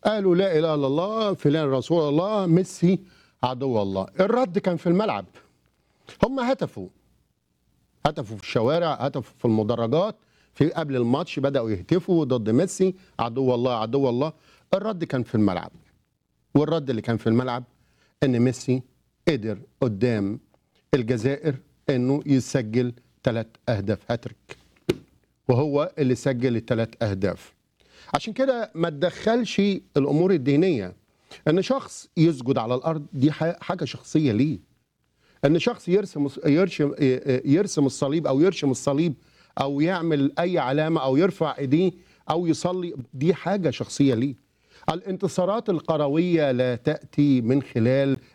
قالوا لا اله الا الله فلان رسول الله ميسي عدو الله الرد كان في الملعب هم هتفوا هتفوا في الشوارع هتفوا في المدرجات في قبل الماتش بداوا يهتفوا ضد ميسي عدو الله عدو الله الرد كان في الملعب والرد اللي كان في الملعب ان ميسي قدر قدام الجزائر انه يسجل ثلاث اهداف هاتريك وهو اللي سجل الثلاث اهداف عشان كده ما تدخلش الامور الدينيه ان شخص يسجد على الارض دي ح- حاجه شخصيه ليه ان شخص يرسم يرسم يرسم الصليب او يرشم الصليب او يعمل اي علامه او يرفع ايديه او يصلي دي حاجه شخصيه ليه الانتصارات القرويه لا تاتي من خلال